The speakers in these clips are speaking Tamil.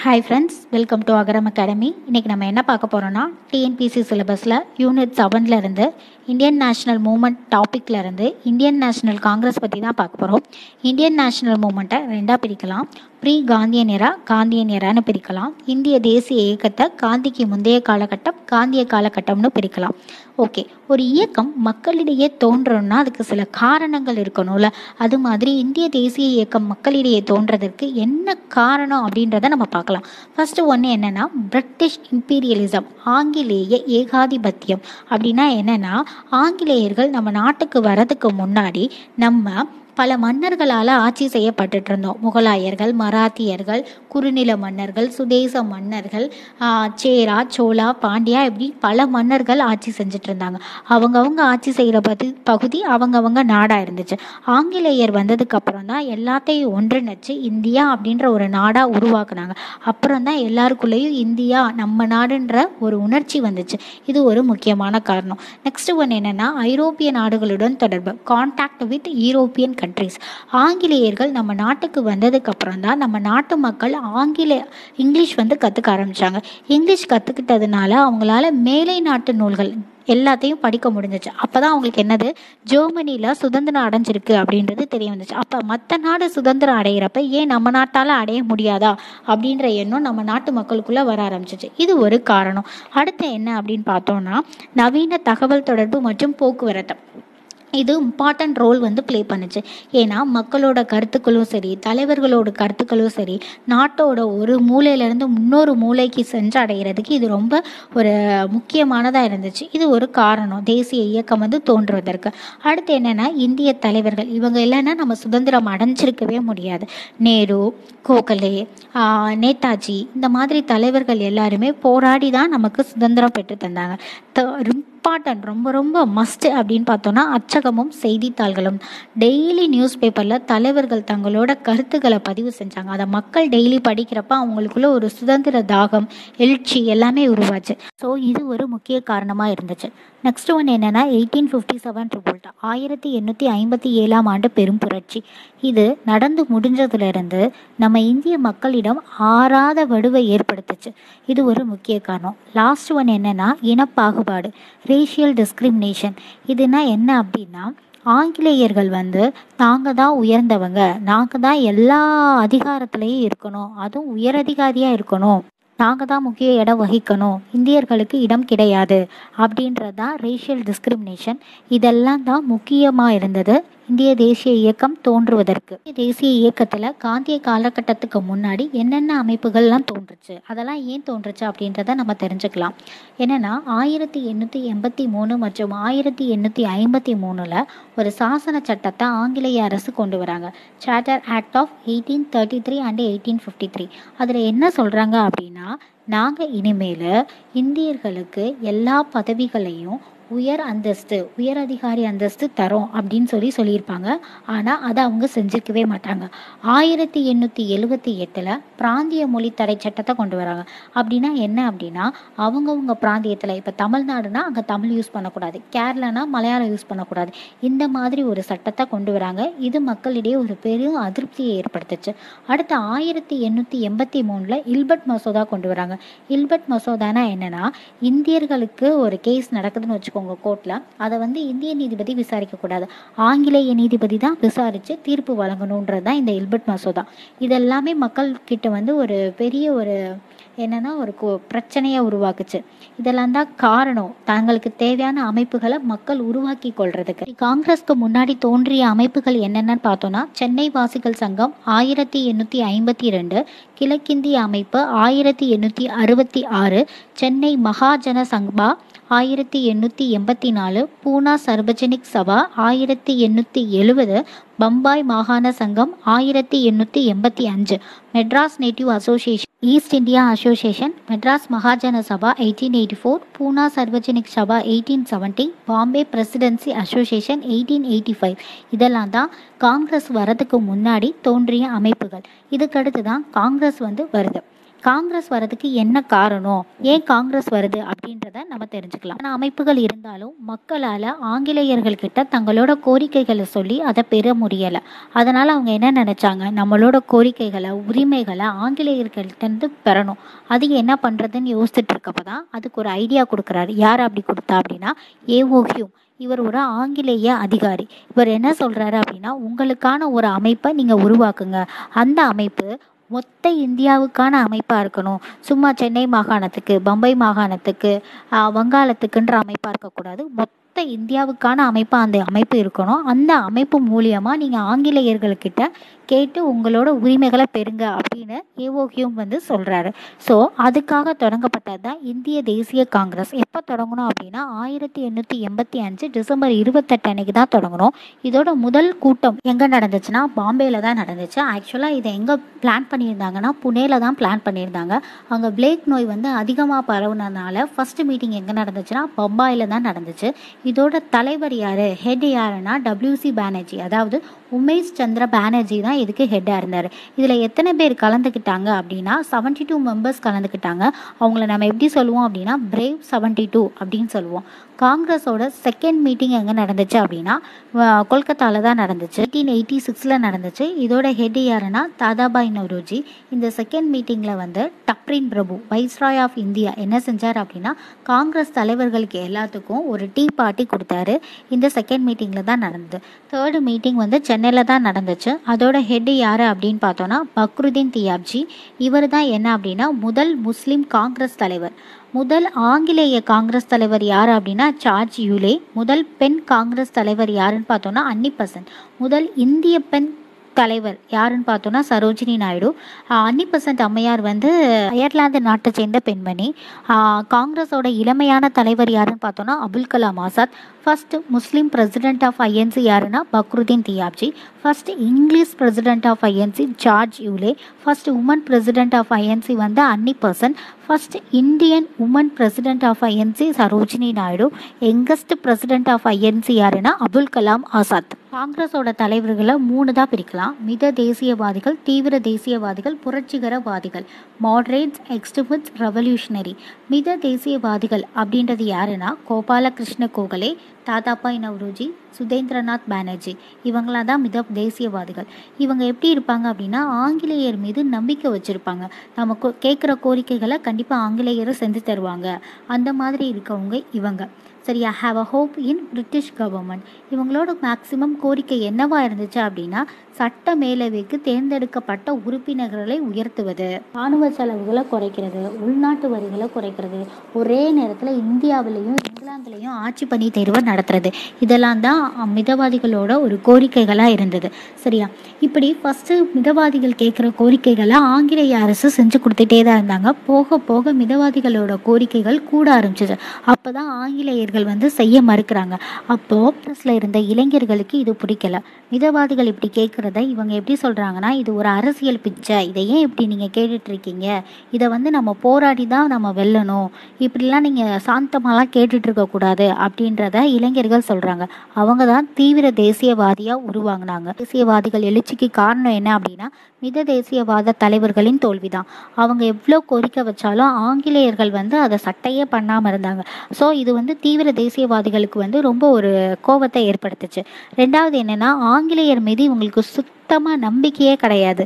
hi friends welcome to Agaram academy இன்றைக்கி நம்ம என்ன பார்க்க போகிறோன்னா டிஎன்பிசி சிலபஸில் யூனிட் செவனில் இருந்து இந்தியன் நேஷ்னல் மூமெண்ட் டாப்பிக்கில் இருந்து இந்தியன் நேஷ்னல் காங்கிரஸ் பற்றி தான் பார்க்க போகிறோம் இந்தியன் நேஷ்னல் மூமெண்ட்டை ரெண்டாக பிரிக்கலாம் ப்ரீ காந்தியன் எரா காந்தியன் எரான்னு பிரிக்கலாம் இந்திய தேசிய இயக்கத்தை காந்திக்கு முந்தைய காலகட்டம் காந்திய காலகட்டம்னு பிரிக்கலாம் ஓகே ஒரு இயக்கம் மக்களிடையே தோன்றணும்னா அதுக்கு சில காரணங்கள் இருக்கணும்ல அது மாதிரி இந்திய தேசிய இயக்கம் மக்களிடையே தோன்றதற்கு என்ன காரணம் அப்படின்றத நம்ம பார்க்கலாம் ஃபஸ்ட்டு ஒன்று என்னென்னா பிரிட்டிஷ் இம்பீரியலிசம் ஆங்கிலேய ஏகாதிபத்தியம் அப்படின்னா என்னென்னா ஆங்கிலேயர்கள் நம்ம நாட்டுக்கு வரதுக்கு முன்னாடி நம்ம பல மன்னர்களால் ஆட்சி செய்யப்பட்டுட்டு இருந்தோம் முகலாயர்கள் மராத்தியர்கள் குறுநில மன்னர்கள் சுதேச மன்னர்கள் சேரா சோழா பாண்டியா இப்படி பல மன்னர்கள் ஆட்சி செஞ்சுட்டு இருந்தாங்க அவங்கவுங்க ஆட்சி செய்கிற பதி பகுதி அவங்கவுங்க நாடாக இருந்துச்சு ஆங்கிலேயர் வந்ததுக்கு அப்புறம் தான் எல்லாத்தையும் ஒன்றிணைச்சு இந்தியா அப்படின்ற ஒரு நாடாக உருவாக்குனாங்க அப்புறம் தான் எல்லாருக்குள்ளேயும் இந்தியா நம்ம நாடுன்ற ஒரு உணர்ச்சி வந்துச்சு இது ஒரு முக்கியமான காரணம் நெக்ஸ்ட் ஒன் என்னென்னா ஐரோப்பிய நாடுகளுடன் தொடர்பு கான்டாக்ட் வித் யூரோப்பியன் கண்ட்ரிஸ் ஆங்கிலேயர்கள் நம்ம நாட்டுக்கு வந்ததுக்கு அப்புறம் தான் நம்ம நாட்டு மக்கள் ஆங்கில இங்கிலீஷ் வந்து கற்றுக்க ஆரம்பித்தாங்க இங்கிலீஷ் கற்றுக்கிட்டதுனால அவங்களால மேலை நாட்டு நூல்கள் எல்லாத்தையும் படிக்க முடிஞ்சிச்சு அப்போ தான் அவங்களுக்கு என்னது ஜெர்மனியில் சுதந்திரம் அடைஞ்சிருக்கு அப்படின்றது தெரிய வந்துச்சு அப்போ மற்ற நாடு சுதந்திரம் அடைகிறப்ப ஏன் நம்ம நாட்டால் அடைய முடியாதா அப்படின்ற எண்ணம் நம்ம நாட்டு மக்களுக்குள்ளே வர ஆரம்பிச்சிச்சு இது ஒரு காரணம் அடுத்து என்ன அப்படின்னு பார்த்தோம்னா நவீன தகவல் தொடர்பு மற்றும் போக்குவரத்து இது இம்பார்ட்டன்ட் ரோல் வந்து ப்ளே பண்ணுச்சு ஏன்னா மக்களோட கருத்துக்களும் சரி தலைவர்களோட கருத்துக்களும் சரி நாட்டோட ஒரு மூலையிலேருந்து இன்னொரு மூளைக்கு சென்று அடைகிறதுக்கு இது ரொம்ப ஒரு முக்கியமானதாக இருந்துச்சு இது ஒரு காரணம் தேசிய இயக்கம் வந்து தோன்றுவதற்கு அடுத்து என்னென்னா இந்திய தலைவர்கள் இவங்க இல்லைன்னா நம்ம சுதந்திரம் அடைஞ்சிருக்கவே முடியாது நேரு கோகலே நேதாஜி இந்த மாதிரி தலைவர்கள் எல்லாருமே போராடி தான் நமக்கு சுதந்திரம் பெற்று தந்தாங்க இம்பார்ட்டன்ட் ரொம்ப ரொம்ப மஸ்ட் அப்படின்னு பார்த்தோன்னா அச்சகமும் செய்தித்தாள்களும் டெய்லி நியூஸ் பேப்பரில் தலைவர்கள் தங்களோட கருத்துக்களை பதிவு செஞ்சாங்க அதை மக்கள் டெய்லி படிக்கிறப்ப அவங்களுக்குள்ள ஒரு சுதந்திர தாகம் எழுச்சி எல்லாமே உருவாச்சு ஸோ இது ஒரு முக்கிய காரணமாக இருந்துச்சு நெக்ஸ்ட் ஒன் என்னென்னா எயிட்டீன் ஃபிஃப்டி செவன் ரிவோல்ட் ஆயிரத்தி எண்ணூற்றி ஐம்பத்தி ஏழாம் ஆண்டு பெரும் புரட்சி இது நடந்து முடிஞ்சதுலேருந்து நம்ம இந்திய மக்களிடம் ஆறாத வடுவை ஏற்படுத்துச்சு இது ஒரு முக்கிய காரணம் லாஸ்ட் ஒன் என்னென்னா இனப்பாகுபாடு ரேஷியல் டிஸ்கிரிமினேஷன் இதுனா என்ன அப்படின்னா ஆங்கிலேயர்கள் வந்து நாங்கள் தான் உயர்ந்தவங்க நாங்கள் தான் எல்லா அதிகாரத்துலேயும் இருக்கணும் அதுவும் உயரதிகாரியாக இருக்கணும் நாங்கள் தான் முக்கிய இடம் வகிக்கணும் இந்தியர்களுக்கு இடம் கிடையாது அப்படின்றது தான் ரேஷியல் டிஸ்கிரிமினேஷன் இதெல்லாம் தான் முக்கியமாக இருந்தது இந்திய தேசிய இயக்கம் தோன்றுவதற்கு தேசிய இயக்கத்தில் காந்திய காலகட்டத்துக்கு முன்னாடி என்னென்ன அமைப்புகள்லாம் தோன்றுச்சு அதெல்லாம் ஏன் தோன்றுச்சு அப்படின்றத நம்ம தெரிஞ்சுக்கலாம் என்னென்னா ஆயிரத்தி எண்ணூற்றி எண்பத்தி மூணு மற்றும் ஆயிரத்தி எண்ணூற்றி ஐம்பத்தி மூணில் ஒரு சாசன சட்டத்தை ஆங்கிலேய அரசு கொண்டு வராங்க charter act of eighteen thirty three and eighteen fifty three அதில் என்ன சொல்கிறாங்க அப்படின்னா நாங்கள் இனிமேல் இந்தியர்களுக்கு எல்லா பதவிகளையும் உயர் அந்தஸ்து உயர் அதிகாரி அந்தஸ்து தரோம் அப்படின்னு சொல்லி சொல்லியிருப்பாங்க ஆனால் அதை அவங்க செஞ்சுருக்கவே மாட்டாங்க ஆயிரத்தி எண்ணூற்றி எழுபத்தி எட்டில் பிராந்திய மொழி தடை சட்டத்தை கொண்டு வராங்க அப்படின்னா என்ன அப்படின்னா அவங்கவுங்க பிராந்தியத்தில் இப்போ தமிழ்நாடுனா அங்கே தமிழ் யூஸ் பண்ணக்கூடாது கேரளானா மலையாளம் யூஸ் பண்ணக்கூடாது இந்த மாதிரி ஒரு சட்டத்தை கொண்டு வராங்க இது மக்களிடையே ஒரு பெரும் அதிருப்தியை ஏற்படுத்துச்சு அடுத்து ஆயிரத்தி எண்ணூற்றி எண்பத்தி மூணில் இல்பர்ட் மசோதா கொண்டு வராங்க இல்பர்ட் மசோதானா என்னென்னா இந்தியர்களுக்கு ஒரு கேஸ் நடக்குதுன்னு வச்சு வச்சுக்கோங்க கோர்ட்டில் அதை வந்து இந்திய நீதிபதி விசாரிக்கக்கூடாது ஆங்கிலேய நீதிபதி தான் விசாரித்து தீர்ப்பு வழங்கணுன்றது தான் இந்த இல்பர்ட் மசோதா இதெல்லாமே மக்கள்கிட்ட வந்து ஒரு பெரிய ஒரு என்னென்னா ஒரு பிரச்சனையை உருவாக்குச்சு இதெல்லாம் தான் காரணம் தங்களுக்கு தேவையான அமைப்புகளை மக்கள் உருவாக்கி கொள்றதுக்கு காங்கிரஸ்க்கு முன்னாடி தோன்றிய அமைப்புகள் என்னென்னு பார்த்தோன்னா சென்னை வாசிகள் சங்கம் ஆயிரத்தி எண்ணூற்றி ஐம்பத்தி ரெண்டு கிழக்கிந்திய அமைப்பு ஆயிரத்தி எண்ணூற்றி அறுபத்தி ஆறு சென்னை மகாஜன சங்பா ஆயிரத்தி எண்ணூற்றி எண்பத்தி நாலு பூனா சர்வஜனிக் சபா ஆயிரத்தி எண்ணூற்றி எழுபது பம்பாய் மாகாண சங்கம் ஆயிரத்தி எண்ணூற்றி எண்பத்தி அஞ்சு Madras native association east India association Madras Mahajana Sabha eighteen eighty four Poona Sarvajanik Sabha eighteen seventy Bombay presidency association eighteen eighty five இதெல்லாம் தான் காங்கிரஸ் வரதுக்கு முன்னாடி தோன்றிய அமைப்புகள் இதுக்கடுத்து தான் காங்கிரஸ் வந்து வருது காங்கிரஸ் வரதுக்கு என்ன காரணம் ஏன் காங்கிரஸ் வருது அப்படின்றத நம்ம தெரிஞ்சுக்கலாம் ஆனால் அமைப்புகள் இருந்தாலும் மக்களால் ஆங்கிலேயர்கள் கிட்ட தங்களோட கோரிக்கைகளை சொல்லி அதை பெற முடியலை அதனால் அவங்க என்ன நினச்சாங்க நம்மளோட கோரிக்கைகளை உரிமைகளை ஆங்கிலேயர்கள்ட்டேருந்து பெறணும் அது என்ன பண்ணுறதுன்னு யோசிச்சுட்டு இருக்கப்ப தான் அதுக்கு ஒரு ஐடியா கொடுக்குறாரு யார் அப்படி கொடுத்தா அப்படின்னா ஏஓ ஹியூம் இவர் ஒரு ஆங்கிலேய அதிகாரி இவர் என்ன சொல்கிறாரு அப்படின்னா உங்களுக்கான ஒரு அமைப்பை நீங்கள் உருவாக்குங்க அந்த அமைப்பு மொத்த இந்தியாவுக்கான அமைப்பாக இருக்கணும் சும்மா சென்னை மாகாணத்துக்கு பம்பை மாகாணத்துக்கு வங்காளத்துக்குன்ற அமைப்பாக இருக்கக்கூடாது மொத்த இந்தியாவுக்கான அமைப்பாக அந்த அமைப்பு இருக்கணும் அந்த அமைப்பு மூலியமாக நீங்கள் ஆங்கிலேயர்கள்கிட்ட கேட்டு உங்களோட உரிமைகளை பெறுங்க அப்படின்னு ஏஓ ஹியூம் வந்து சொல்கிறாரு ஸோ அதுக்காக தொடங்கப்பட்டது தான் இந்திய தேசிய காங்கிரஸ் எப்போ தொடங்கணும் அப்படின்னா ஆயிரத்தி எண்ணூற்றி எண்பத்தி அஞ்சு டிசம்பர் இருபத்தெட்டு அன்னைக்கு தான் தொடங்கணும் இதோட முதல் கூட்டம் எங்கே நடந்துச்சுன்னா பாம்பேயில் தான் நடந்துச்சு ஆக்சுவலாக இதை எங்கே பிளான் பண்ணியிருந்தாங்கன்னா புனேல தான் பிளான் பண்ணியிருந்தாங்க அங்கே பிளேக் நோய் வந்து அதிகமாக பரவுனதுனால ஃபஸ்ட்டு மீட்டிங் எங்கே நடந்துச்சுன்னா பம்பாயில் தான் நடந்துச்சு இதோட தலைவர் யார் ஹெட் யாருன்னா டபிள்யூசி பானர்ஜி அதாவது உமேஷ் சந்திர பானர்ஜி தான் இதுக்கு ஹெட்டாக இருந்தார் இதில் எத்தனை பேர் கலந்துக்கிட்டாங்க அப்படின்னா செவன்ட்டி டூ மெம்பர்ஸ் கலந்துக்கிட்டாங்க அவங்கள நம்ம எப்படி சொல்லுவோம் அப்படின்னா பிரேவ் செவன்ட்டி டூ அப்படின்னு சொல்லுவோம் காங்கிரஸோட செகண்ட் மீட்டிங் எங்கே நடந்துச்சு அப்படின்னா கொல்கத்தாவில் தான் நடந்துச்சு எயிட்டீன் எயிட்டி சிக்ஸில் நடந்துச்சு இதோட ஹெட் யாருன்னா தாதாபாய் நவ்ரோஜி இந்த செகண்ட் மீட்டிங்கில் வந்து டப்ரின் பிரபு வைஸ்ராய் ஆஃப் இந்தியா என்ன செஞ்சார் அப்படின்னா காங்கிரஸ் தலைவர்களுக்கு எல்லாத்துக்கும் ஒரு டீ பார்ட்டி கொடுத்தாரு இந்த செகண்ட் மீட்டிங்கில் தான் நடந்தது தேர்டு மீட்டிங் வந்து சென்னையில் தான் நடந்துச்சு அதோட ஹெட் யார் அப்படின்னு பார்த்தோன்னா பக்ருதீன் தியாப்ஜி இவர் தான் என்ன அப்படின்னா முதல் முஸ்லீம் காங்கிரஸ் தலைவர் முதல் ஆங்கிலேய காங்கிரஸ் தலைவர் யார் அப்படின்னா சார்ஜ் யூலே முதல் பெண் காங்கிரஸ் தலைவர் யாருன்னு பார்த்தோன்னா அன்னி பெசன்ட் முதல் இந்திய பெண் தலைவர் யாருன்னு பார்த்தோன்னா சரோஜினி நாயுடு அன்னி பெசன்ட் அம்மையார் வந்து அயர்லாந்து நாட்டை சேர்ந்த பெண்மணி காங்கிரஸோட இளமையான தலைவர் யாருன்னு பார்த்தோன்னா Abul Kalam Azad first Muslim president of INC யாருன்னா Badruddin Tyabji first English president of INC George Yule first woman president of INC வந்து Annie Besant first Indian woman president of INC Sarojini Naidu youngest president of INC யாருன்னா அபுல் கலாம் ஆசாத் காங்கிரஸோட தலைவர்களை மூணு தான் பிரிக்கலாம் மித தேசியவாதிகள் தீவிர தேசியவாதிகள் புரட்சிகரவாதிகள் மாடரேட்ஸ் எக்ஸ்ட்ரிமிட்ஸ் ரெவல்யூஷனரி மித தேசியவாதிகள் அப்படின்றது யாருன்னா கோபாலகிருஷ்ண கோகலே தாதாபாய் நவ்ரோஜி சுதேந்திரநாத் பானர்ஜி இவங்களாம் தான் மித தேசியவாதிகள் இவங்க எப்படி இருப்பாங்க அப்படின்னா ஆங்கிலேயர் மீது நம்பிக்கை வச்சுருப்பாங்க நம்ம கேட்குற கோரிக்கைகளை கண்டிப்பாக ஆங்கிலேயரும் செஞ்சு தருவாங்க அந்த மாதிரி இருக்கவங்க இவங்க சரியா have a hope in British government இவங்களோட மேக்சிமம் கோரிக்கை என்னவா இருந்துச்சு அப்படின்னா சட்ட மேலவைக்கு தேர்ந்தெடுக்கப்பட்ட உறுப்பினர்களை உயர்த்துவது ராணுவ செலவுகளை குறைக்கிறது உள்நாட்டு வரிகளை குறைக்கிறது ஒரே நேரத்தில் இந்தியாவிலையும் இங்கிலாந்துலேயும் ஆட்சி பணி தேர்வை நடத்துறது இதெல்லாம் தான் மிதவாதிகளோட ஒரு கோரிக்கைகளாக இருந்தது சரியா இப்படி ஃபஸ்ட்டு மிதவாதிகள் கேட்குற கோரிக்கைகளை ஆங்கிலேய அரசு செஞ்சு கொடுத்துட்டே தான் இருந்தாங்க போக போக மிதவாதிகளோட கோரிக்கைகள் கூட ஆரம்பிச்சிது அப்போ தான் ஆங்கிலேயர்கள் வந்து செய்ய மறுக்கிறாங்க அப்போ காங்கிரஸில் இருந்த இளைஞர்களுக்கு இது பிடிக்கல மிதவாதிகள் இப்படி கேட்குறத இவங்க எப்படி சொல்கிறாங்கன்னா இது ஒரு அரசியல் பிச்சை இதை ஏன் இப்படி நீங்கள் கேட்டுட்ருக்கீங்க இதை வந்து நம்ம போராடி தான் நம்ம வெல்லணும் இப்படிலாம் நீங்கள் சாந்தமாலாம் கேட்டுட்டு இருக்கக்கூடாது அப்படின்றத இளைஞர்கள் சொல்கிறாங்க அவங்க தான் தீவிர தேசியவாதியாக உருவாங்கினாங்க தேசியவாதிகள் எழுச்சிக்கு காரணம் என்ன அப்படின்னா மித தேசியவாத தலைவர்களின் தோல்வி தான் அவங்க எவ்வளோ கோரிக்கை வச்சாலும் ஆங்கிலேயர்கள் வந்து அதை சட்டையே பண்ணாமல் இருந்தாங்க ஸோ இது வந்து தீவிர தேசியவாதிகளுக்கு வந்து ரொம்ப ஒரு கோபத்தை ஏற்படுத்துச்சு ரெண்டாவது என்னென்னா ஆங்கிலேயர் மீது இவங்களுக்கு சுத்தமாக நம்பிக்கையே கிடையாது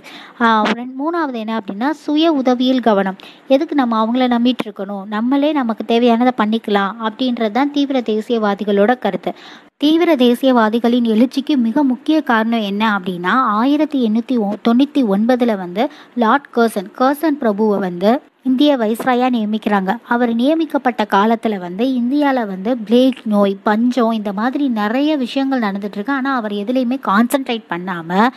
மூணாவது என்ன அப்படின்னா சுய உதவியில் கவனம் எதுக்கு நம்ம அவங்கள நம்பிட்டு இருக்கணும் நம்மளே நமக்கு தேவையானதை பண்ணிக்கலாம் அப்படின்றது தான் தீவிர தேசியவாதிகளோட கருத்து தீவிர தேசியவாதிகளின் எழுச்சிக்கு மிக முக்கிய காரணம் என்ன அப்படின்னா ஆயிரத்தி எண்ணூற்றி தொண்ணூற்றி ஒன்பதில் வந்து லார்ட் கர்சன் கர்சன் பிரபுவை வந்து இந்திய வைஸ்ராயாக நியமிக்கிறாங்க அவர் நியமிக்கப்பட்ட காலத்தில் வந்து இந்தியாவில் வந்து பிளேக் நோய் பஞ்சம் இந்த மாதிரி நிறைய விஷயங்கள் நடந்துட்டுருக்கு ஆனால் அவர் எதுலேயுமே கான்சென்ட்ரேட் பண்ணாமல்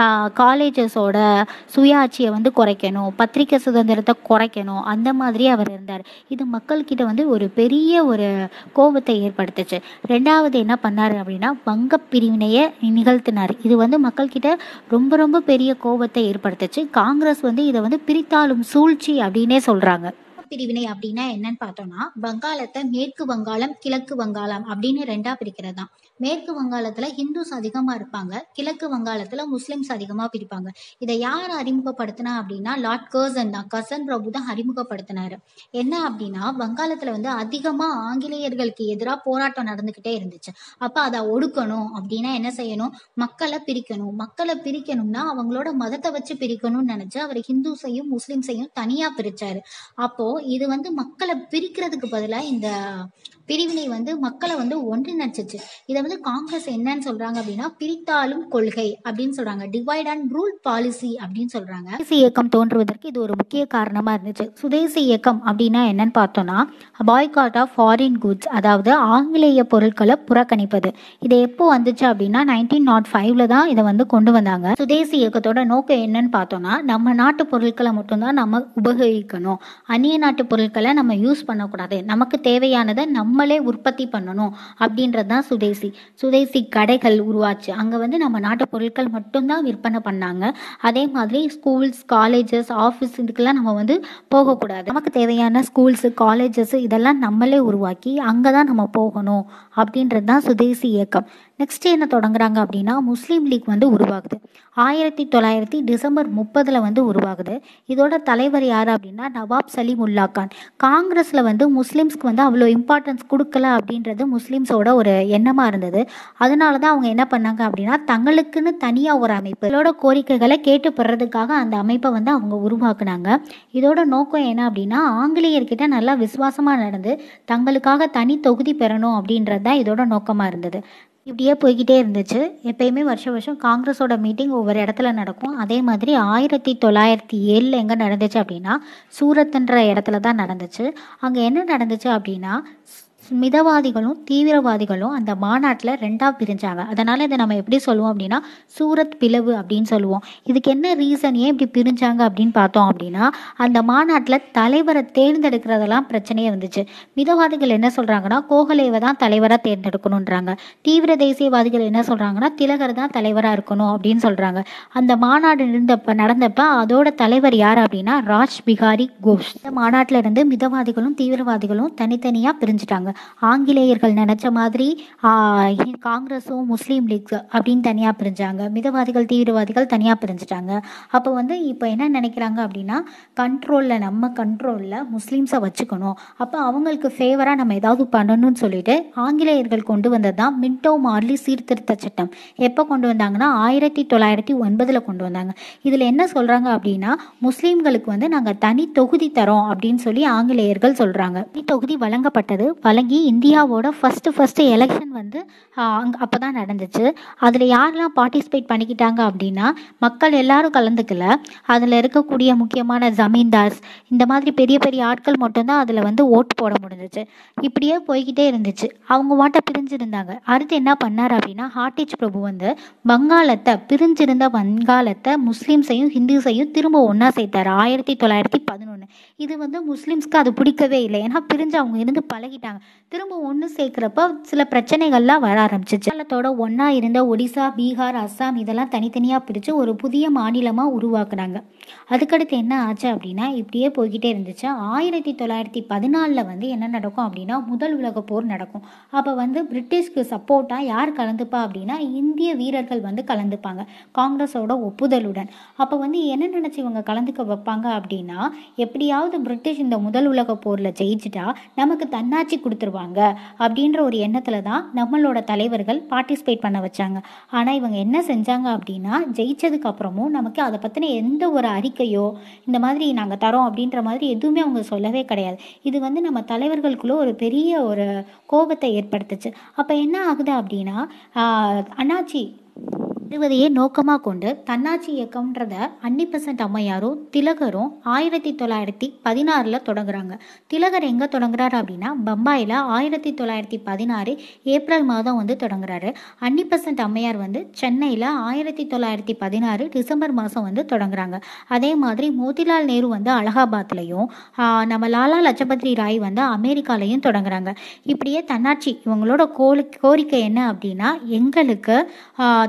காலேஜஸோட சுயாட்சியை வந்து குறைக்கணும் பத்திரிக்கை சுதந்திரத்தை குறைக்கணும் அந்த மாதிரி அவர் இருந்தார் இது மக்கள்கிட்ட வந்து ஒரு பெரிய ஒரு கோபத்தை ஏற்படுத்துச்சு ரெண்டாவது என்ன பண்ணார் அப்படின்னா வங்க பிரிவினையை நிகழ்த்தினார் இது வந்து மக்கள்கிட்ட ரொம்ப ரொம்ப பெரிய கோபத்தை ஏற்படுத்துச்சு காங்கிரஸ் வந்து இதை வந்து பிரித்தாளும் சூழ்ச்சி அப்படின்னே சொல்கிறாங்க பிரிவினை அப்படின்னா என்னன்னு பார்த்தோம்னா வங்காளத்தை மேற்கு வங்காளம் கிழக்கு வங்காளம் அப்படின்னு ரெண்டா பிரிக்கிறது தான் மேற்கு வங்காளத்துல ஹிந்துஸ் அதிகமா இருப்பாங்க கிழக்கு வங்காளத்துல முஸ்லிம்ஸ் அதிகமா பிரிப்பாங்க இதை யார் அறிமுகப்படுத்தினா அப்படின்னா லார்ட் கர்சன் தான் கர்சன் பிரபு தான் அறிமுகப்படுத்தினாரு என்ன அப்படின்னா வங்காளத்துல வந்து அதிகமா ஆங்கிலேயர்களுக்கு எதிராக போராட்டம் நடந்துகிட்டே இருந்துச்சு அப்ப அதை ஒடுக்கணும் அப்படின்னா என்ன செய்யணும் மக்களை பிரிக்கணும் மக்களை பிரிக்கணும்னா அவங்களோட மதத்தை வச்சு பிரிக்கணும்னு நினைச்சு அவர் ஹிந்துஸையும் முஸ்லிம்ஸையும் தனியா பிரிச்சாரு அப்போ இது வந்து மக்களை பிரிக்கிறதுக்கு பதிலா இந்த பிரிவினை வந்து மக்களை வந்து ஒன்றிணைச்சிச்சு இதை வந்து காங்கிரஸ் என்னன்னு சொல்றாங்க அப்படின்னா பிரித்தாளும் கொள்கை அப்படின்னு சொல்றாங்க டிவைட் அண்ட் ரூல் பாலிசி அப்படின்னு சொல்றாங்க சுதேசி இயக்கம் தோன்றுவதற்கு இது ஒரு முக்கிய காரணமா இருந்துச்சு சுதேசி இயக்கம் அப்படின்னா என்னன்னு பார்த்தோம்னா பாய்காட் ஆஃப் ஃபாரின் குட்ஸ் அதாவது ஆங்கிலேய பொருட்களை புறக்கணிப்பது இது எப்போ வந்துச்சு அப்படின்னா நைன்டீன் நாட் ஃபைவ்ல தான் இதை வந்து கொண்டு வந்தாங்க சுதேசி இயக்கத்தோட நோக்கம் என்னன்னு பார்த்தோம்னா நம்ம நாட்டு பொருட்களை மட்டும்தான் நம்ம உபயோகிக்கணும் அந்நிய நாட்டு பொருட்களை நம்ம யூஸ் பண்ணக்கூடாது நமக்கு தேவையானதை நம்மளே உற்பத்தி பண்ணணும் அப்படின்றது தான் சுதேசி சுதேசி கடைகள் உருவாச்சு அங்கே வந்து நம்ம நாட்டு பொருட்கள் மட்டும்தான் விற்பனை பண்ணாங்க அதே மாதிரி ஸ்கூல்ஸ் காலேஜஸ் ஆஃபீஸ் இதுக்கெல்லாம் நம்ம வந்து போகக்கூடாது நமக்கு தேவையான ஸ்கூல்ஸு காலேஜஸ் இதெல்லாம் நம்மளே உருவாக்கி அங்கே தான் நம்ம போகணும் அப்படின்றது தான் சுதேசி இயக்கம் நெக்ஸ்ட் என்ன தொடங்குறாங்க அப்படின்னா முஸ்லீம் லீக் வந்து உருவாகுது ஆயிரத்தி தொள்ளாயிரத்தி டிசம்பர் முப்பதில் வந்து உருவாகுது இதோட தலைவர் யார் அப்படின்னா நவாப் சலீம் உல்லா கான் காங்கிரஸில் வந்து முஸ்லீம்ஸ்க்கு வந்து அவ்வளோ இம்பார்ட்டன்ஸ் கொடுக்கல அப்படின்றது முஸ்லீம்ஸோட ஒரு எண்ணமாக இருந்தது அதனால தான் அவங்க என்ன பண்ணாங்க அப்படின்னா தங்களுக்குன்னு தனியாக ஒரு அமைப்பு இதோட கோரிக்கைகளை கேட்டு பெறதுக்காக அந்த அமைப்பை வந்து அவங்க உருவாக்குனாங்க இதோட நோக்கம் என்ன அப்படின்னா ஆங்கிலேயர்கிட்ட நல்லா விசுவாசமாக நடந்து தங்களுக்காக தனி தொகுதி பெறணும் அப்படின்றது தான் இதோட நோக்கமாக இருந்தது இப்படியே போய்கிட்டே இருந்துச்சு எப்பயுமே வருஷம் வருஷம் காங்கிரஸோட மீட்டிங் ஒவ்வொரு இடத்துல நடக்கும் அதே மாதிரி ஆயிரத்தி தொள்ளாயிரத்தி ஏழில் எங்கே நடந்துச்சு அப்படின்னா சூரத்ன்ற இடத்துல தான் நடந்துச்சு அங்கே என்ன நடந்துச்சு அப்படின்னா மிதவாதிகளும் தீவிரவாதிகளும் அந்த மாநாட்டில் ரெண்டாக பிரிஞ்சாங்க அதனால் இதை நம்ம எப்படி சொல்லுவோம் அப்படின்னா சூரத் பிளவு அப்படின்னு சொல்லுவோம் இதுக்கு என்ன ரீசன் ஏன் இப்படி பிரிஞ்சாங்க அப்படின்னு பார்த்தோம் அப்படின்னா அந்த மாநாட்டில் தலைவரை தேர்ந்தெடுக்கிறதெல்லாம் பிரச்சனையே வந்துச்சு மிதவாதிகள் என்ன சொல்கிறாங்கன்னா கோகலேவை தான் தலைவராக தேர்ந்தெடுக்கணுன்றாங்க தீவிர தேசியவாதிகள் என்ன சொல்கிறாங்கன்னா திலகர் தான் தலைவராக இருக்கணும் அப்படின்னு சொல்கிறாங்க அந்த மாநாடு இருந்தப்ப நடந்தப்ப அதோட தலைவர் யார் அப்படின்னா ராஜ் பிகாரி கோஷ் இந்த மாநாட்டில் இருந்து மிதவாதிகளும் தீவிரவாதிகளும் தனித்தனியாக பிரிஞ்சுட்டாங்க ஆங்கிலேயர்கள் நினச்ச மாதிரி ஆஹ், காங்கிரஸும் முஸ்லீம் லீக் அப்படின்னு தனியாக பிரிஞ்சாங்க மிதவாதிகள் தீவிரவாதிகள் தனியாக பிரிஞ்சுட்டாங்க அப்போ வந்து இப்போ என்ன நினைக்கிறாங்க அப்படின்னா கண்ட்ரோலில் நம்ம கண்ட்ரோலில் முஸ்லீம்ஸை வச்சுக்கணும் அப்போ அவங்களுக்கு ஃபேவராக நம்ம ஏதாவது பண்ணணும்னு சொல்லிட்டு ஆங்கிலேயர்கள் கொண்டு வந்தது தான் மின்டோ மார்லி சீர்திருத்த சட்டம் எப்போ கொண்டு வந்தாங்கன்னா ஆயிரத்தி தொள்ளாயிரத்தி ஒன்பதில் கொண்டு வந்தாங்க இதில் என்ன சொல்கிறாங்க அப்படின்னா முஸ்லீம்களுக்கு வந்து நாங்கள் தனி தொகுதி தரோம் அப்படின்னு சொல்லி ஆங்கிலேயர்கள் சொல்கிறாங்க தனி தொகுதி வழங்கப்பட்டது வழங்கி இந்தியாவோட ஃபஸ்ட்டு ஃபஸ்ட்டு எலெக்ஷன் வந்து அங்கே அப்போ தான் நடந்துச்சு அதில் யாரெல்லாம் பார்ட்டிசிபேட் பண்ணிக்கிட்டாங்க அப்படின்னா மக்கள் எல்லாரும் கலந்துக்கல அதில் இருக்கக்கூடிய முக்கியமான ஜமீன்தார்ஸ் இந்த மாதிரி பெரிய பெரிய ஆட்கள் மட்டும்தான் அதில் வந்து ஓட்டு போட முடிஞ்சிச்சு இப்படியே போய்கிட்டே இருந்துச்சு அவங்க வாட்ட பிரிஞ்சிருந்தாங்க அடுத்து என்ன பண்ணார் அப்படின்னா ஹார்டிச் பிரபு வந்து வங்காளத்தை பிரிஞ்சிருந்த வங்காளத்தை முஸ்லீம்ஸையும் ஹிந்துஸையும் திரும்ப ஒன்றா சேர்த்தாரு ஆயிரத்தி தொள்ளாயிரத்தி பதினொன்று இது வந்து முஸ்லீம்ஸ்க்கு அது பிடிக்கவே இல்லை ஏன்னா பிரிஞ்சு அவங்க இருந்து பழகிட்டாங்க திரும்ப ஒன்று சேர்க்குறப்ப சில பிரச்சனைகள்லாம் வர ஆரம்பிச்சிச்சு வங்காளத்தோட ஒன்றா இருந்த ஒடிசா பீகார் அஸ்ஸாம் இதெல்லாம் தனித்தனியாக பிரித்து ஒரு புதிய மாநிலமாக உருவாக்குனாங்க அதுக்கடுத்து என்ன ஆச்சு அப்படின்னா இப்படியே போய்கிட்டே இருந்துச்சு ஆயிரத்தி தொள்ளாயிரத்தி பதினாலில் வந்து என்ன நடக்கும் அப்படின்னா முதல் உலகப் போர் நடக்கும் அப்போ வந்து பிரிட்டிஷ்க்கு சப்போர்ட்டாக யார் கலந்துப்பா அப்படின்னா இந்திய வீரர்கள் வந்து கலந்துப்பாங்க காங்கிரஸோட ஒப்புதலுடன் அப்போ வந்து என்ன நினச்சி இவங்க கலந்துக்க வைப்பாங்க அப்படின்னா எப்படியாவது பிரிட்டிஷ் இந்த முதல் உலகப் போரில் ஜெயிச்சிட்டா நமக்கு தன்னாட்சி கொடுத்துருவாங்க அப்படின்ற ஒரு எண்ணத்தில் தான் நம்மளோட தலைவர்கள் பார்ட்டிசிபேட் பண்ண வச்சாங்க ஆனால் இவங்க என்ன செஞ்சாங்க அப்படின்னா ஜெயிச்சதுக்கு அப்புறமும் நமக்கு அதை பற்றின எந்த ஒரு அறிக்கையோ இந்த மாதிரி நாங்கள் தரோம் அப்படின்ற மாதிரி எதுவுமே அவங்க சொல்லவே கிடையாது இது வந்து நம்ம தலைவர்களுக்குள்ள ஒரு பெரிய ஒரு கோபத்தை ஏற்படுத்துச்சு அப்போ என்ன ஆகுது அப்படின்னா ஆஹ், அண்ணாச்சி பெறுவதையே நோக்கமாக கொண்டு தன்னாட்சி இயக்கம்ன்றத அன்னிபெசன்ட் அம்மையாரும் திலகரும் ஆயிரத்தி தொள்ளாயிரத்தி பதினாறில் தொடங்குறாங்க திலகர் எங்கே தொடங்குறாரு அப்படின்னா பம்பாயில் ஆயிரத்தி தொள்ளாயிரத்தி பதினாறு ஏப்ரல் மாதம் வந்து தொடங்குறாரு அன்னிபெசன்ட் அம்மையார் வந்து சென்னையில் ஆயிரத்தி தொள்ளாயிரத்தி பதினாறு டிசம்பர் மாதம் வந்து தொடங்குறாங்க அதே மாதிரி மோதிலால் நேரு வந்து அலகாபாத்லையும் ஆஹ், நம்ம லாலா லஜபதி ராய் வந்து அமெரிக்காலையும் தொடங்குறாங்க இப்படியே தன்னாட்சி இவங்களோட கோரி கோரிக்கை என்ன அப்படின்னா எங்களுக்கு ஆஹ், தன்னாட்சி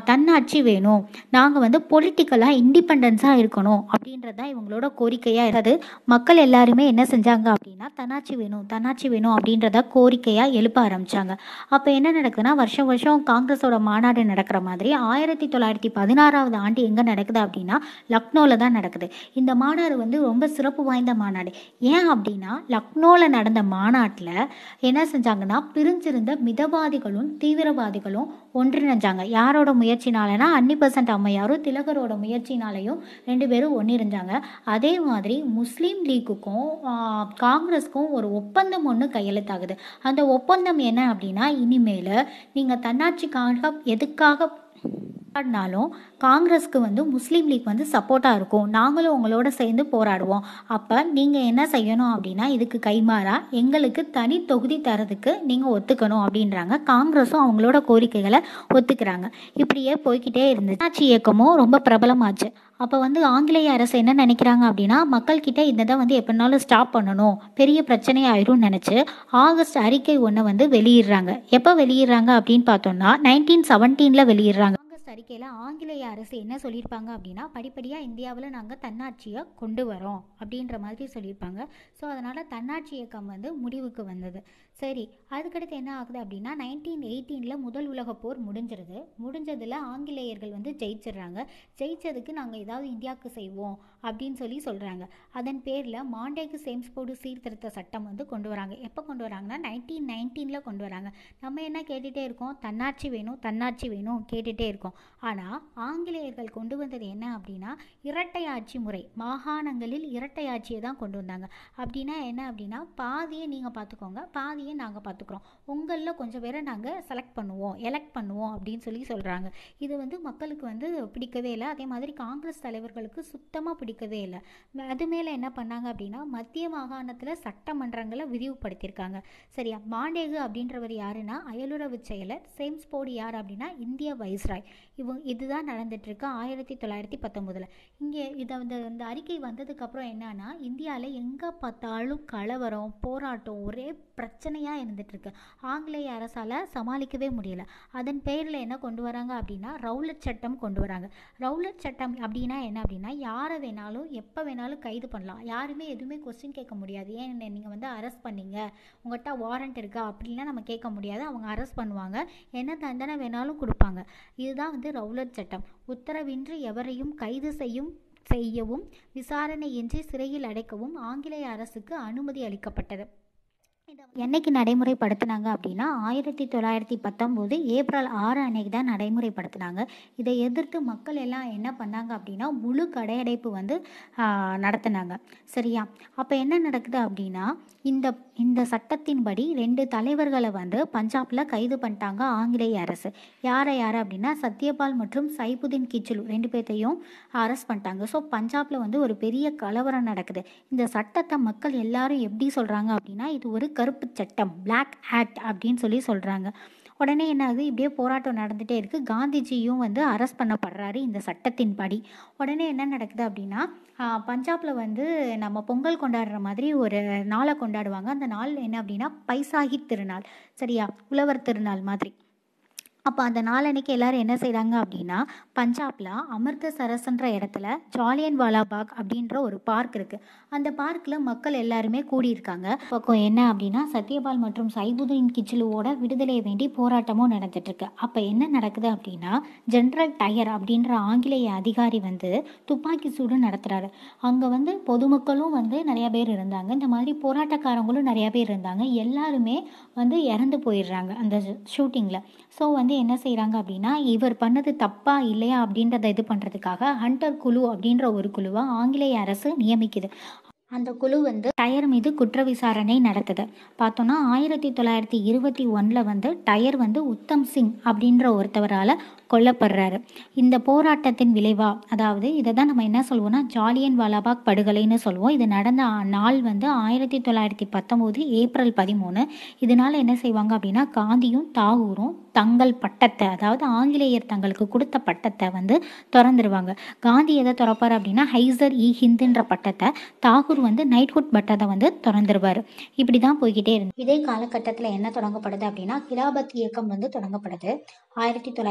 தன்னாட்சி வேணும் நாங்கள் வந்து பொலிட்டிக்கலாக இண்டிபெண்டன்ஸாக இருக்கணும் அப்படின்றது தான் இவங்களோட கோரிக்கையாக இருந்தது மக்கள் எல்லாருமே என்ன செஞ்சாங்க அப்படின்னா தன்னாட்சி வேணும் தன்னாட்சி வேணும் அப்படின்றத கோரிக்கையாக எழுப்ப ஆரம்பித்தாங்க அப்போ என்ன நடக்குதுன்னா வருஷம் வருஷம் காங்கிரஸோட மாநாடு நடக்கிற மாதிரி ஆயிரத்தி தொள்ளாயிரத்தி பதினாறாவது ஆண்டு எங்கே நடக்குது அப்படின்னா லக்னோவில் தான் நடக்குது இந்த மாநாடு வந்து ரொம்ப சிறப்பு வாய்ந்த மாநாடு ஏன் அப்படின்னா லக்னோவில் நடந்த மாநாட்டில் என்ன செஞ்சாங்கன்னா பிரிஞ்சிருந்த மிதவாதிகளும் தீவிரவாதிகளும் ஒன்றிணைஞ்சாங்க யாரோட முயற்சினாலனா அன்னி பெசன்ட் அம்மையாரும் திலகரோட முயற்சினாலையும் ரெண்டு பேரும் ஒன்றிணைஞ்சாங்க அதே மாதிரி முஸ்லீம் லீக்குக்கும் ஆஹ், காங்கிரஸுக்கும் ஒரு ஒப்பந்தம் ஒன்று கையெழுத்தாகுது அந்த ஒப்பந்தம் என்ன அப்படின்னா இனிமேல் நீங்கள் தன்னாட்சிக்காக எதுக்காக போராடினாலும் காங்கிரஸ்க்கு வந்து முஸ்லீம் லீக் வந்து சப்போர்ட்டாக இருக்கும் நாங்களும் உங்களோட சேர்ந்து போராடுவோம் அப்போ நீங்கள் என்ன செய்யணும் அப்படின்னா இதுக்கு கைமாறா எங்களுக்கு தனி தொகுதி தரதுக்கு நீங்கள் ஒத்துக்கணும் அப்படின்றாங்க காங்கிரஸும் அவங்களோட கோரிக்கைகளை ஒத்துக்கிறாங்க இப்படியே போய்க்கிட்டே இருந்துச்சு ஆட்சி இயக்கமும் ரொம்ப பிரபலமாச்சு அப்போ வந்து ஆங்கிலேய அரசு என்ன நினைக்கிறாங்க அப்படின்னா மக்கள்கிட்ட இந்த இதை வந்து எப்படினாலும் ஸ்டாப் பண்ணணும் பெரிய பிரச்சனை ஆயிரும்னு நினச்சி ஆகஸ்ட் அறிக்கை ஒன்று வந்து வெளியிடுறாங்க எப்போ வெளியிடுறாங்க அப்படின்னு பார்த்தோம்னா நைன்டீன் செவன்டீனில் வெளியிடுறாங்க ஆகஸ்ட் அறிக்கையில் ஆங்கிலேய அரசு என்ன சொல்லியிருப்பாங்க அப்படின்னா படிப்படியாக இந்தியாவில் நாங்கள் தன்னாட்சியை கொண்டு வரோம் அப்படின்ற மாதிரி சொல்லியிருப்பாங்க ஸோ அதனால் தன்னாட்சி இயக்கம் வந்து முடிவுக்கு வந்தது சரி அதுக்கடுத்து என்ன ஆகுது அப்படின்னா நைன்டீன் எயிட்டீனில் முதல் உலகப் போர் முடிஞ்சிருது முடிஞ்சதில் ஆங்கிலேயர்கள் வந்து ஜெயிச்சிடுறாங்க ஜெயிச்சதுக்கு நாங்கள் ஏதாவது இந்தியாவுக்கு செய்வோம் அப்படின்னு சொல்லி சொல்கிறாங்க அதன் பேரில் மாண்டேக்கு சேம்ஸ்போர்டு சீர்திருத்த சட்டம் வந்து கொண்டு வராங்க எப்போ கொண்டு வராங்கன்னா நைன்டீன் நைன்டீனில் கொண்டு வராங்க நம்ம என்ன கேட்டுகிட்டே இருக்கோம் தன்னாட்சி வேணும் தன்னாட்சி வேணும் கேட்டுகிட்டே இருக்கோம் ஆனால் ஆங்கிலேயர்கள் கொண்டு வந்தது என்ன அப்படின்னா இரட்டை ஆட்சி முறை மாகாணங்களில் இரட்டை ஆட்சியை தான் கொண்டு வந்தாங்க அப்படின்னா என்ன அப்படின்னா பாதியை நீங்கள் பார்த்துக்கோங்க பாதியை நாங்கள் பார்த்துக்குறோம் உங்களில் கொஞ்சம் பேரை நாங்கள் செலக்ட் பண்ணுவோம் எலெக்ட் பண்ணுவோம் அப்படின்னு சொல்லி சொல்கிறாங்க இது வந்து மக்களுக்கு வந்து பிடிக்கவே இல்லை அதே மாதிரி காங்கிரஸ் தலைவர்களுக்கு சுத்தமாக பிடிக்கவே இல்லை அது மேலே என்ன பண்ணாங்க அப்படின்னா மத்திய மாகாணத்தில் சட்டமன்றங்களை விரிவுபடுத்தியிருக்காங்க சரியா மாண்டேகு அப்படின்றவர் யாருன்னா அயலுறவு செயலர் சேம்ஸ்போர்டு யார் அப்படின்னா இந்திய வைஸ்ராய் இவங்க இதுதான் நடந்துட்டு இருக்கு ஆயிரத்தி தொள்ளாயிரத்தி பத்தொம்போதில் இங்கே இதை இந்த இந்த அறிக்கை வந்ததுக்கப்புறம் என்னன்னா இந்தியாவில் எங்கே பார்த்தாலும் கலவரம் போராட்டம் ஒரே பிரச்சனையாக இருந்துகிட்ருக்கு ஆங்கிலேய அரசால் சமாளிக்கவே முடியல அதன் பேரில் என்ன கொண்டு வராங்க அப்படின்னா ரவுலட் சட்டம் கொண்டு வராங்க ரவுலட் சட்டம் அப்படின்னா என்ன அப்படின்னா யாரை வேணாலும் எப்போ வேணாலும் கைது பண்ணலாம் யாருமே எதுவுமே கொஸ்டின் கேட்க முடியாது ஏன் என்ன நீங்கள் வந்து அரெஸ்ட் பண்ணீங்க உங்கள்கிட்ட வாரண்ட் இருக்கா அப்படின்லாம் நம்ம கேட்க முடியாது அவங்க அரெஸ்ட் பண்ணுவாங்க என்ன தண்டனை வேணாலும் கொடுப்பாங்க இதுதான் வந்து ரவுலட் சட்டம் உத்தரவின்றி எவரையும் கைது செய்யும் செய்யவும் விசாரணையின்றி சிறையில் அடைக்கவும் ஆங்கிலேய அரசுக்கு அனுமதி அளிக்கப்பட்டது இதை என்னைக்கு நடைமுறைப்படுத்தினாங்க அப்படின்னா ஆயிரத்தி தொள்ளாயிரத்தி பத்தொம்போது ஏப்ரல் ஆறு அன்னைக்கு தான் நடைமுறைப்படுத்தினாங்க இதை எதிர்த்து மக்கள் எல்லாம் என்ன பண்ணாங்க அப்படின்னா முழு கடையடைப்பு வந்து ஆஹ், நடத்துனாங்க சரியா அப்போ என்ன நடக்குது அப்படின்னா இந்த இந்த சட்டத்தின்படி ரெண்டு தலைவர்களை வந்து பஞ்சாபில் கைது பண்ணிட்டாங்க ஆங்கிலேய அரசு யாரை யார் அப்படின்னா சத்யபால் மற்றும் சைபுதீன் கிச்சுலு ரெண்டு பேர்த்தையும் அரெஸ்ட் பண்ணிட்டாங்க ஸோ பஞ்சாபில் வந்து ஒரு பெரிய கலவரம் நடக்குது இந்த சட்டத்தை மக்கள் எல்லாரும் எப்படி சொல்கிறாங்க அப்படின்னா இது ஒரு கருப்பு சட்டம் Black ஆக்ட் அப்படின்னு சொல்லி சொல்கிறாங்க உடனே என்ன ஆகுது இப்படியே போராட்டம் நடந்துகிட்டே இருக்குது காந்திஜியும் வந்து அரெஸ்ட் பண்ணப்படுறாரு இந்த சட்டத்தின்படி உடனே என்ன நடக்குது அப்படின்னா பஞ்சாபில் வந்து நம்ம பொங்கல் கொண்டாடுற மாதிரி ஒரு நாளை கொண்டாடுவாங்க அந்த நாள் என்ன அப்படின்னா பைசாகி திருநாள் சரியா உழவர் திருநாள் மாதிரி அப்போ அந்த நாளன்னைக்கு எல்லாரும் என்ன செய்கிறாங்க அப்படின்னா பஞ்சாபில் அமிர்தசரஸ்ன்ற இடத்துல ஜாலியன் வாலாபாக் அப்படின்ற ஒரு பார்க் இருக்குது அந்த பார்க்கில் மக்கள் எல்லாருமே கூடியிருக்காங்க பக்கம் என்ன அப்படின்னா சத்யபால் மற்றும் சைபுதீன் கிச்சிலுவோட விடுதலையை வேண்டி போராட்டமும் நடந்துட்டுருக்கு அப்போ என்ன நடக்குது அப்படின்னா ஜென்ரல் டயர் அப்படின்ற ஆங்கிலேய அதிகாரி வந்து துப்பாக்கி சூடு நடத்துகிறாரு அங்கே வந்து பொதுமக்களும் வந்து நிறையா பேர் இருந்தாங்க இந்த மாதிரி போராட்டக்காரங்களும் நிறையா பேர் இருந்தாங்க எல்லாருமே வந்து இறந்து போயிடுறாங்க அந்த ஷூட்டிங்கில் ஸோ வந்து என்ன செய்கிறாங்க அப்படின்னா இவர் பண்ணது தப்பா இல்லையா அப்படின்றத இது பண்ணுறதுக்காக ஹண்டர் குழு அப்படின்ற ஒரு குழுவை ஆங்கிலேய அரசு நியமிக்குது அந்த குழு வந்து டயர் மீது குற்ற விசாரணை நடத்துது பார்த்தோன்னா ஆயிரத்தி தொள்ளாயிரத்தி இருபத்தி ஒன்றில் வந்து டயர் வந்து உத்தம் சிங் அப்படின்ற ஒருத்தவரால் கொல்லப்படுறாரு இந்த போராட்டத்தின் விளைவா அதாவது இதை தான் நம்ம என்ன சொல்லுவோம்னா ஜாலியன் வாலாபாக் படுகொலைன்னு சொல்லுவோம் இது நடந்த ஆ- நாள் வந்து ஆயிரத்தி தொள்ளாயிரத்தி பத்தொம்போது ஏப்ரல் பதிமூணு இதனால் என்ன செய்வாங்க அப்படின்னா காந்தியும் தாகூரும் தங்கள் பட்டத்தை அதாவது ஆங்கிலேயர் தங்களுக்கு கொடுத்த பட்டத்தை வந்து திறந்துருவாங்க காந்தி எதை திறப்பார் அப்படின்னா ஹைசர் இ ஹிந்துன்ற பட்டத்தை தாகூர் வந்து நைட்ஹுட் பட்டத்தை வந்து திறந்துருவார் இப்படி தான் போய்கிட்டே இருந்து இதே காலகட்டத்தில் என்ன தொடங்கப்படுது அப்படின்னா கிலாபத் இயக்கம் வந்து தொடங்கப்படுது ஆயிரத்தி தொள்ளாயிரத்தி பத்தொன்பது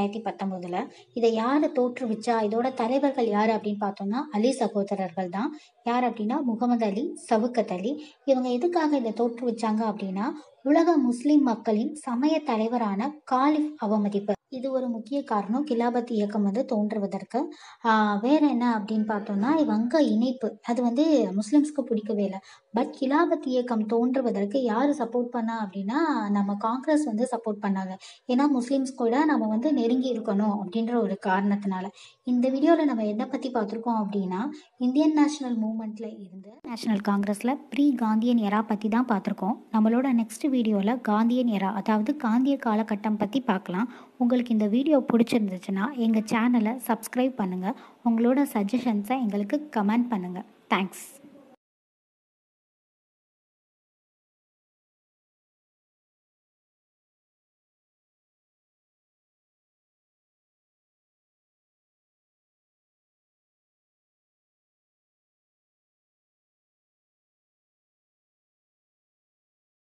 பத்தொம்போதில் இதை யார் தோற்றுவிச்சா இதோட தலைவர்கள் யார் அப்படின்னு பார்த்தோம்னா அலி சகோதரர்கள் தான் யார் அப்படின்னா முகமது அலி சவுக்கத் அலி இவங்க எதுக்காக இதை தோற்றுவிச்சாங்க அப்படின்னா உலக முஸ்லிம் மக்களின் சமய தலைவரான காலிஃப் அவமதிப்பு இது ஒரு முக்கிய காரணம் கிலாபத் இயக்கம் வந்து தோன்றுவதற்கு ஆஹ் வேற என்ன அப்படின்னு பார்த்தோம்னா வங்க இணைப்பு அது வந்து முஸ்லிம்ஸ்க்கு பிடிக்கவே இல்லை பட் கிலாபத் இயக்கம் தோன்றுவதற்கு யார் சப்போர்ட் பண்ணா அப்படின்னா நம்ம காங்கிரஸ் வந்து சப்போர்ட் பண்ணாங்க ஏன்னா முஸ்லிம்ஸ் கூட நம்ம வந்து நெருங்கி இருக்கணும் அப்படின்ற ஒரு காரணத்தினால இந்த வீடியோவில் நம்ம என்ன பற்றி பார்த்துருக்கோம் அப்படின்னா இந்தியன் நேஷனல் மூமெண்ட்ல இருந்து நேஷனல் காங்கிரஸில் ப்ரீ காந்தியன் எரா பற்றி தான் பார்த்துருக்கோம் நம்மளோட நெக்ஸ்ட் வீடியோவில் காந்தியன் எரா அதாவது காந்திய காலகட்டம் பற்றி பார்க்கலாம் உங்களுக்கு இந்த வீடியோ பிடிச்சிருந்துச்சுன்னா எங்கள் சேனலை சப்ஸ்கிரைப் பண்ணுங்கள் உங்களோட சஜஷன்ஸை எங்களுக்கு கமெண்ட் பண்ணுங்கள் தேங்க்ஸ்